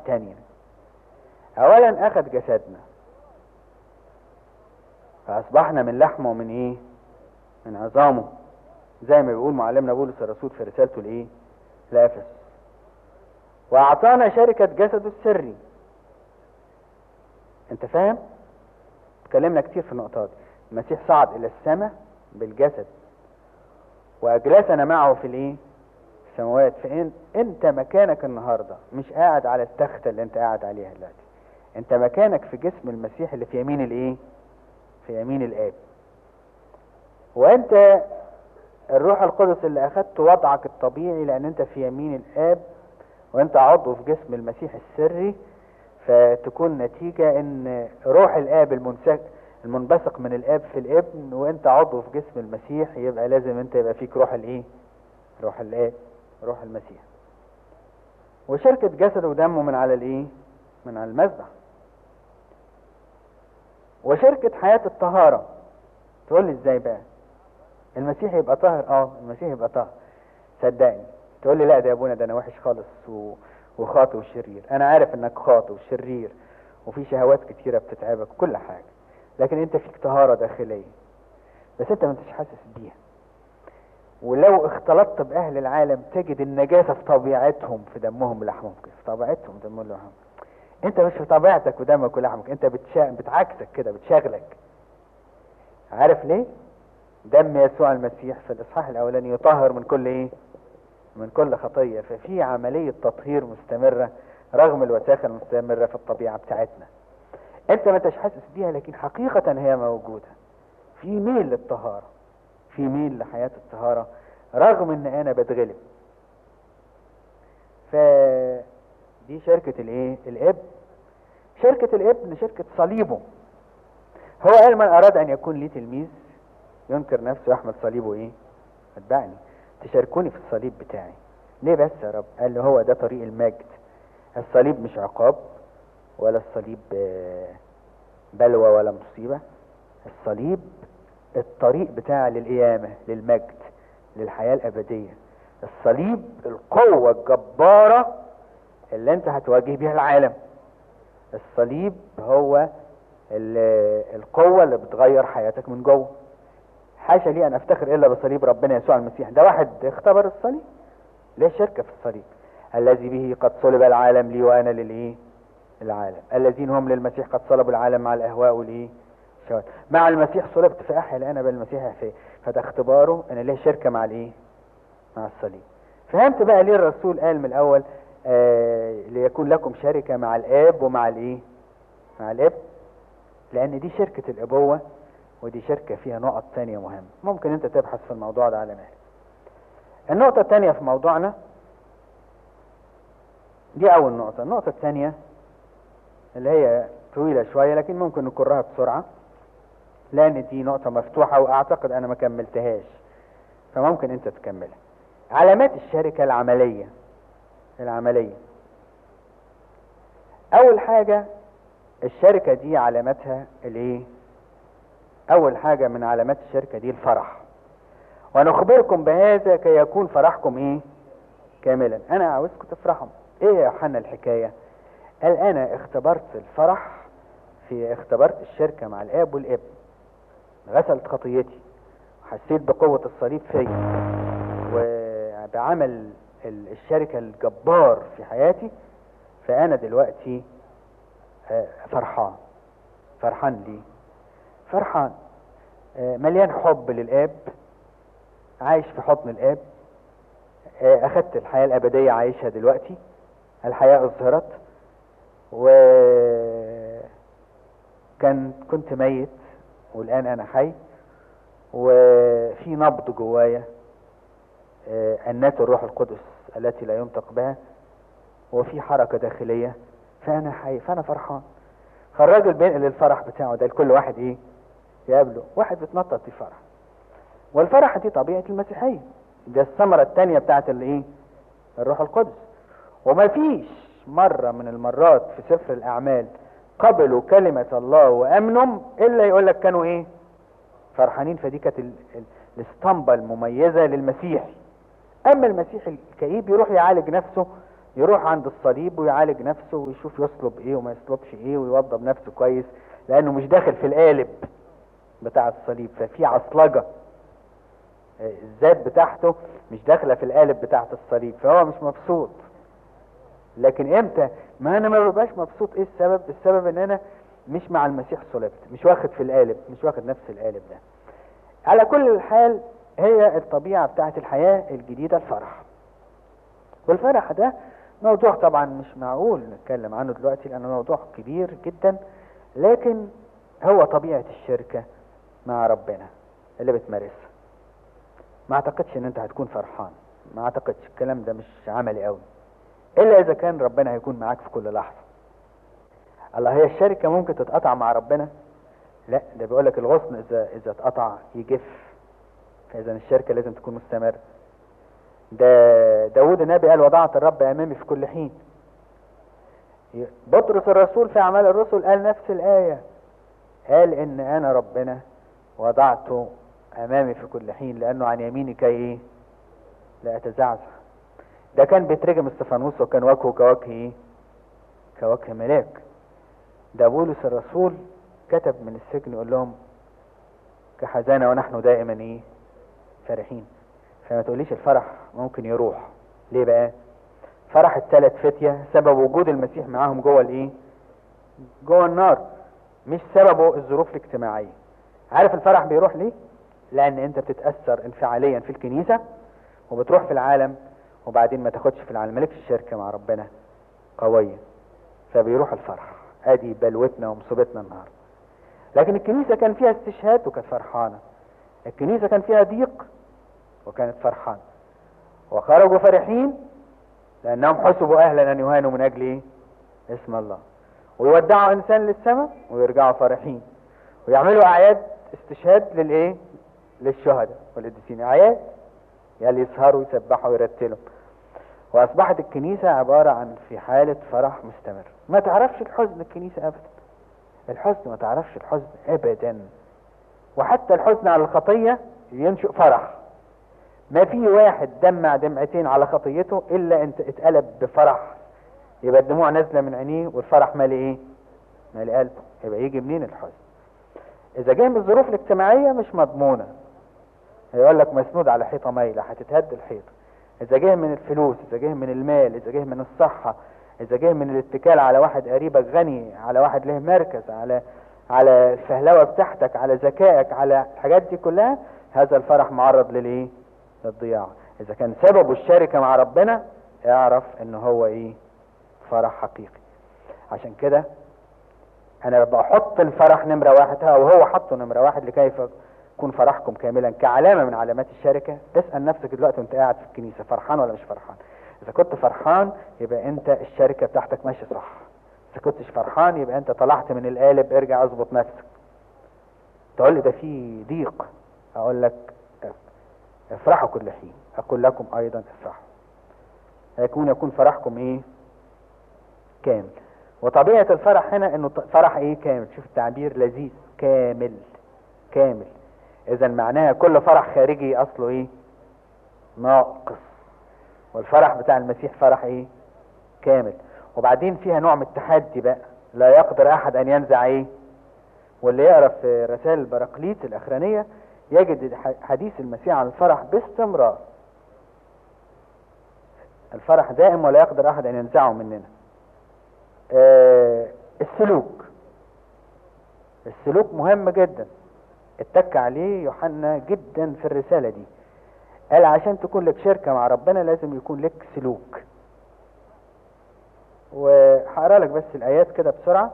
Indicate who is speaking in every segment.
Speaker 1: تانية اولا اخذ جسدنا فاصبحنا من لحمه ومن ايه من عظامه زي ما بيقول معلمنا بولس الرسول في رسالته لايه لافس واعطانا شركة جسده السري انت فاهم اتكلمنا كتير في النقطة دي المسيح صعد الى السماء بالجسد واجلسنا معه في الايه السماوات فان انت مكانك النهارده مش قاعد على التخته اللي انت قاعد عليها دلوقتي انت مكانك في جسم المسيح اللي في يمين الايه في يمين الاب وانت الروح القدس اللي اخدت وضعك الطبيعي لان انت في يمين الاب وانت عضو في جسم المسيح السري فتكون نتيجة ان روح الاب المنسك المنبثق من الاب في الابن وانت عضو في جسم المسيح يبقى لازم انت يبقى فيك روح الايه روح الاب روح المسيح وشركة جسده ودمه من على الايه من على المذبح وشركة حياة الطهارة تقول لي ازاي بقى المسيح يبقى طاهر اه المسيح يبقى طاهر صدقني تقول لي لا ده يا ابونا ده انا وحش خالص و... وخاطئ وشرير انا عارف انك خاطئ وشرير وفي شهوات كتيرة بتتعبك كل حاجة لكن انت فيك طهارة داخلية بس انت ما انتش حاسس بيها ولو اختلطت باهل العالم تجد النجاسة في طبيعتهم في دمهم ولحمهم في طبيعتهم دمهم ولحمهم انت مش في طبيعتك ودمك ولحمك انت بتشا... بتعكسك كده بتشغلك عارف ليه دم يسوع المسيح في الاصحاح الاولاني يطهر من كل ايه من كل خطية ففي عملية تطهير مستمرة رغم الوساخة المستمرة في الطبيعة بتاعتنا انت ما انتش حاسس بيها لكن حقيقة هي موجودة في ميل للطهارة في ميل لحياة الطهارة رغم ان انا بتغلب فدي شركة الايه الاب شركة الابن شركة صليبه هو قال من اراد ان يكون لي تلميذ ينكر نفسه يحمل صليبه ايه اتبعني تشاركوني في الصليب بتاعي ليه بس يا رب قال له هو ده طريق المجد الصليب مش عقاب ولا الصليب بلوى ولا مصيبة الصليب الطريق بتاع للقيامة للمجد للحياة الأبدية الصليب القوة الجبارة اللي انت هتواجه بيها العالم الصليب هو القوة اللي بتغير حياتك من جوه حاشا لي ان افتخر الا بصليب ربنا يسوع المسيح ده واحد اختبر الصليب ليه شركة في الصليب الذي به قد صلب العالم لي وانا للايه العالم الذين هم للمسيح قد صلبوا العالم مع الاهواء والايه الشهوات مع المسيح صلبت فاحيا الان بالمسيح يحيى فده اختباره ان ليه شركة مع الايه مع الصليب فهمت بقى ليه الرسول قال من الاول آه ليكون لكم شركة مع الاب ومع الايه مع الاب لان دي شركة الابوة ودي شركة فيها نقط تانية مهمة ممكن انت تبحث في الموضوع ده على مهلك النقطة التانية في موضوعنا دي اول نقطة النقطة التانية اللي هي طويلة شوية لكن ممكن نكرها بسرعة لان دي نقطة مفتوحة واعتقد انا ما كملتهاش فممكن انت تكملها علامات الشركة العملية العملية اول حاجة الشركة دي علامتها الايه اول حاجة من علامات الشركة دي الفرح ونخبركم بهذا كي يكون فرحكم ايه كاملا انا عاوزكم تفرحوا ايه يا يوحنا الحكاية قال انا اختبرت الفرح في اختبرت الشركة مع الاب والابن غسلت خطيتي وحسيت بقوة الصليب فيا وبعمل الشركة الجبار في حياتي فانا دلوقتي فرحان فرحان ليه فرحان مليان حب للاب عايش في حضن الاب اخدت الحياة الابدية عايشها دلوقتي الحياة اظهرت و كان كنت ميت والان انا حي وفي نبض جوايا انات الروح القدس التي لا ينطق بها وفي حركة داخلية فانا حي فانا فرحان فالراجل بينقل الفرح بتاعه ده لكل واحد ايه يقابله واحد بتنطط في فرح والفرح دي طبيعة المسيحية ده الثمرة التانية بتاعت الايه الروح القدس وما فيش مرة من المرات في سفر الاعمال قبلوا كلمة الله وامنوا الا يقول لك كانوا ايه فرحانين فدي كانت الاسطمبة المميزة للمسيح اما المسيح الكئيب يروح يعالج نفسه يروح عند الصليب ويعالج نفسه ويشوف يصلب ايه وما يصلبش ايه ويوضب نفسه كويس لانه مش داخل في القالب بتاع الصليب ففي عصلجة آه، الذات بتاعته مش داخلة في القالب بتاعت الصليب فهو مش مبسوط لكن امتى ما انا ما ببقاش مبسوط ايه السبب السبب ان انا مش مع المسيح صلبت مش واخد في القالب مش واخد نفس القالب ده على كل الحال هي الطبيعة بتاعت الحياة الجديدة الفرح والفرح ده موضوع طبعا مش معقول نتكلم عنه دلوقتي لانه موضوع كبير جدا لكن هو طبيعة الشركة مع ربنا اللي بتمارسها ما اعتقدش ان انت هتكون فرحان ما اعتقدش الكلام ده مش عملي قوي الا اذا كان ربنا هيكون معاك في كل لحظة الله هي الشركة ممكن تتقطع مع ربنا لا ده بيقول لك الغصن اذا اذا اتقطع يجف فاذا الشركة لازم تكون مستمرة ده داود النبي قال وضعت الرب امامي في كل حين بطرس الرسول في اعمال الرسل قال نفس الايه قال ان انا ربنا وضعته امامي في كل حين لانه عن يميني كي ايه لا اتزعزع ده كان بيترجم استفانوس وكان وجهه كوجه ايه كوجه ملاك ده بولس الرسول كتب من السجن يقول لهم كحزانة ونحن دائما ايه فرحين فما تقوليش الفرح ممكن يروح ليه بقى فرح الثلاث فتية سبب وجود المسيح معاهم جوه الايه جوه النار مش سببه الظروف الاجتماعية عارف الفرح بيروح ليه لان انت بتتأثر انفعاليا في الكنيسة وبتروح في العالم وبعدين ما تاخدش في العالم مالكش شركة مع ربنا قوية فبيروح الفرح ادي بلوتنا ومصيبتنا النهارده لكن الكنيسة كان فيها استشهاد وكانت فرحانة الكنيسة كان فيها ضيق وكانت فرحانة وخرجوا فرحين لأنهم حسبوا أهلا أن يهانوا من أجل إيه؟ اسم الله ويودعوا إنسان للسماء ويرجعوا فرحين ويعملوا أعياد استشهاد للإيه؟ للشهداء والقديسين أعياد يلي يسهروا يسبحوا ويرتلوا وأصبحت الكنيسة عبارة عن في حالة فرح مستمر ما تعرفش الحزن الكنيسة أبدا الحزن ما تعرفش الحزن أبدا وحتى الحزن على الخطية ينشئ فرح ما في واحد دمع دمعتين على خطيته الا انت اتقلب بفرح يبقى الدموع نازله من عينيه والفرح مالي ايه مالي قلبه يبقى يجي منين الحزن اذا جاي من الظروف الاجتماعيه مش مضمونه هيقول لك مسنود على حيطه مايله هتتهد الحيطه اذا جاي من الفلوس اذا جاي من المال اذا جاي من الصحه اذا جاي من الاتكال على واحد قريبك غني على واحد له مركز على على الفهلوه بتاعتك على ذكائك على الحاجات دي كلها هذا الفرح معرض للايه للضياع اذا كان سببه الشركة مع ربنا اعرف ان هو ايه فرح حقيقي عشان كده انا بحط الفرح نمرة واحد وهو حطه نمرة واحد لكيف يكون فرحكم كاملا كعلامة من علامات الشركة تسأل نفسك دلوقتي وانت قاعد في الكنيسة فرحان ولا مش فرحان اذا كنت فرحان يبقى انت الشركة بتاعتك ماشية صح اذا كنتش فرحان يبقى انت طلعت من القالب ارجع اظبط نفسك تقول لي ده في ضيق اقول لك افرحوا كل حين اقول لكم ايضا افرحوا هيكون يكون فرحكم ايه كامل وطبيعة الفرح هنا انه فرح ايه كامل شوف التعبير لذيذ كامل كامل اذا معناها كل فرح خارجي اصله ايه ناقص والفرح بتاع المسيح فرح ايه كامل وبعدين فيها نوع من التحدي بقى لا يقدر احد ان ينزع ايه واللي يقرا في رسائل البراقليط الاخرانيه يجد حديث المسيح عن الفرح باستمرار الفرح دائم ولا يقدر احد ان ينزعه مننا آه السلوك السلوك مهم جدا اتك عليه يوحنا جدا في الرسالة دي قال عشان تكون لك شركة مع ربنا لازم يكون لك سلوك وهقرا لك بس الايات كده بسرعة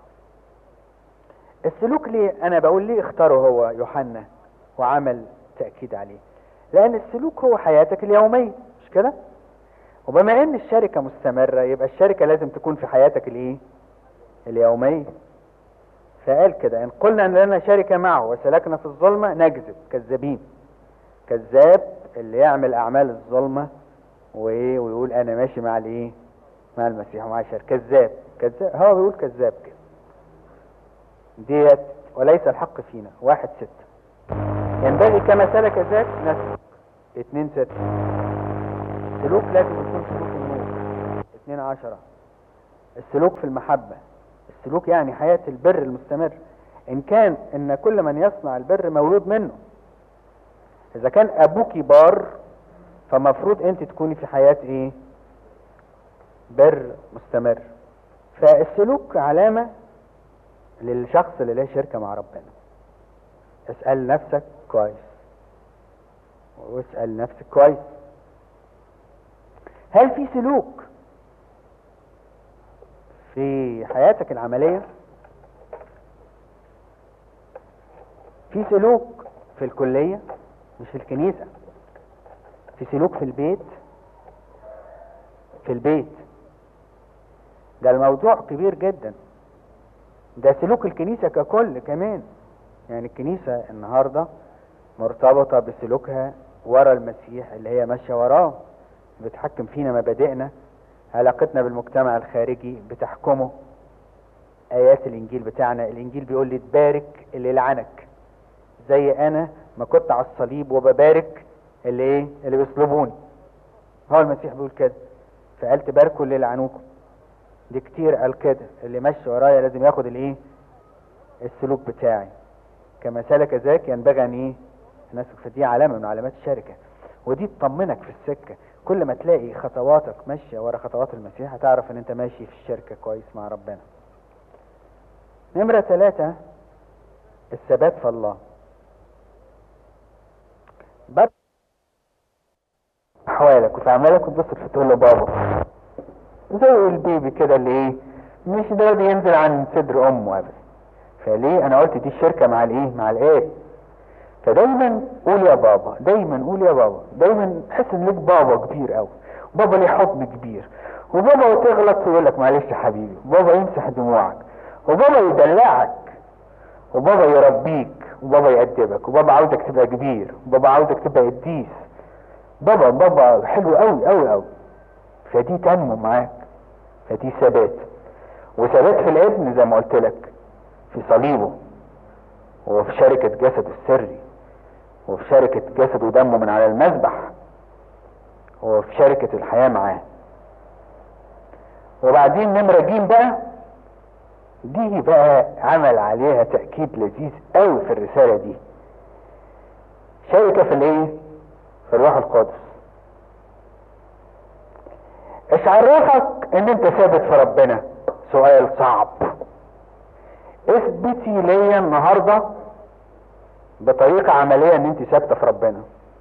Speaker 1: السلوك ليه انا بقول ليه اختاره هو يوحنا وعمل تأكيد عليه لأن السلوك هو حياتك اليومية مش كده وبما ان الشركة مستمرة يبقى الشركة لازم تكون في حياتك الايه اليومية فقال كده ان قلنا ان لنا شركة معه وسلكنا في الظلمة نكذب كذابين كذاب اللي يعمل اعمال الظلمة وايه ويقول انا ماشي مع الايه مع المسيح ومع الشركة كذاب كذاب هو بيقول كذاب كده ديت وليس الحق فينا واحد ستة ينبغي كما سلك ذاك نسلك اتنين ستة سلوك لازم يكون سلوك النور 2 عشرة السلوك في المحبة السلوك يعني حياة البر المستمر ان كان ان كل من يصنع البر مولود منه اذا كان ابوك بار فمفروض انت تكوني في حياة ايه بر مستمر فالسلوك علامة للشخص اللي له شركة مع ربنا اسأل نفسك كويس واسأل نفسك كويس هل في سلوك في حياتك العملية في سلوك في الكلية مش في الكنيسة في سلوك في البيت في البيت ده الموضوع كبير جدا ده سلوك الكنيسة ككل كمان يعني الكنيسة النهاردة مرتبطة بسلوكها ورا المسيح اللي هي ماشية وراه بتحكم فينا مبادئنا علاقتنا بالمجتمع الخارجي بتحكمه ايات الانجيل بتاعنا الانجيل بيقول لي تبارك اللي يلعنك زي انا ما كنت على الصليب وببارك اللي ايه اللي بيصلبوني هو المسيح بيقول كده فقال تباركوا اللي يلعنوكم دي كتير قال كده اللي ماشي ورايا لازم ياخد الايه السلوك بتاعي كما سلك ذاك ينبغي ان ايه الناس فدي علامه من علامات الشركه ودي تطمنك في السكه كل ما تلاقي خطواتك ماشيه ورا خطوات المسيح هتعرف ان انت ماشي في الشركه كويس مع ربنا نمره ثلاثة الثبات في الله بر احوالك وفي اعمالك وتبص في تقول له بابا زي البيبي كده اللي ايه مش راضي ينزل عن صدر امه ابدا فليه انا قلت دي الشركه مع الايه مع الاب فدايما قول يا بابا دايما قول يا بابا دايما تحس ان ليك بابا كبير قوي بابا ليه حضن كبير وبابا تغلط ويقول لك معلش يا حبيبي وبابا يمسح دموعك وبابا يدلعك وبابا يربيك وبابا يأدبك وبابا عاوزك تبقى كبير وبابا عاوزك تبقى قديس بابا بابا حلو قوي قوي قوي فدي تنمو معاك فدي ثبات وثبات في الابن زي ما قلت لك في صليبه وفي شركة جسده السري وفي شركة جسد ودمه من على المذبح وفي شركة الحياة معاه وبعدين نمرة جيم بقى دي بقى عمل عليها تأكيد لذيذ قوي في الرسالة دي شركة في الايه في الروح القدس ايش عرفك ان انت ثابت في ربنا سؤال صعب اثبتي ليا النهارده بطريقه عمليه ان انت ثابته في ربنا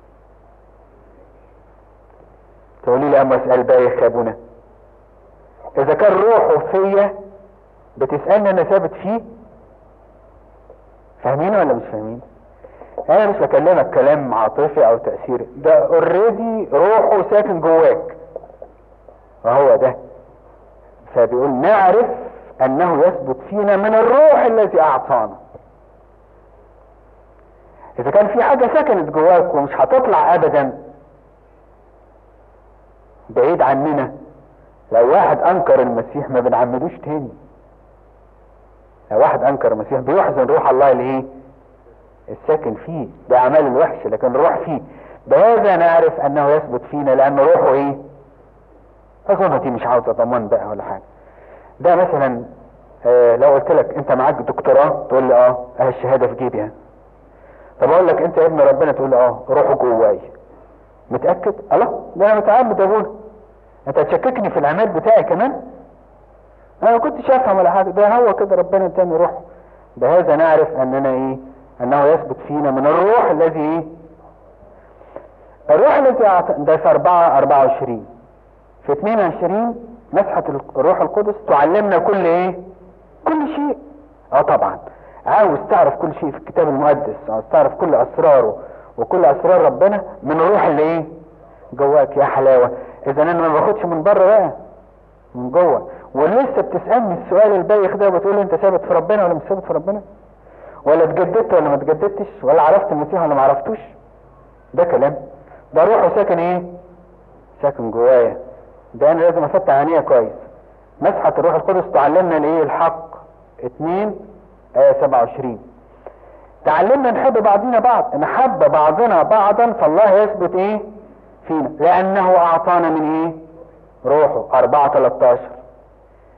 Speaker 1: تقولي لي اما اسال بايخ يا ابونا اذا كان روحه فيا بتسالني انا ثابت فيه فاهمين ولا مش فاهمين انا مش بكلمك كلام عاطفي او تاثيري ده اوريدي روحه ساكن جواك وهو ده فبيقول نعرف انه يثبت فينا من الروح الذي اعطانا اذا كان في حاجة سكنت جواك ومش هتطلع ابدا بعيد عننا لو واحد انكر المسيح ما بنعمدوش تاني لو واحد انكر المسيح بيحزن روح الله الايه الساكن فيه ده اعمال الوحش لكن الروح فيه بهذا نعرف انه يثبت فينا لان روحه ايه اظن دي مش عاوزه ضمان بقى ولا حاجه ده مثلا آه لو قلت لك انت معاك دكتوراه تقول لي اه اه الشهاده في جيبي طب اقول لك انت يا ابن ربنا تقول لي اه روحه جواي متاكد الله ده انا متعمد يا ابونا انت هتشككني في العماد بتاعي كمان انا ما كنتش افهم ولا حاجه ده هو كده ربنا اداني روحه بهذا نعرف اننا ايه انه يثبت فينا من الروح الذي ايه الروح الذي أعط... ده في 4 24 في 22 مسحة الروح القدس تعلمنا كل ايه كل شيء اه طبعا عاوز تعرف كل شيء في الكتاب المقدس عاوز تعرف كل اسراره وكل اسرار ربنا من الروح اللي ايه جواك يا حلاوة اذا انا ما باخدش من بره بقى من جوه ولسه بتسألني السؤال البايخ ده وبتقول لي انت ثابت في ربنا ولا مش ثابت في ربنا ولا اتجددت ولا ما اتجددتش ولا عرفت المسيح ولا ما عرفتوش ده كلام ده روحه ساكن ايه ساكن جوايا ده انا لازم افتح عينيا كويس مسحة الروح القدس تعلمنا الايه الحق اتنين آية سبعة وعشرين تعلمنا نحب بعضنا بعض نحب بعضنا بعضا فالله يثبت ايه فينا لانه اعطانا من ايه روحوا 4 13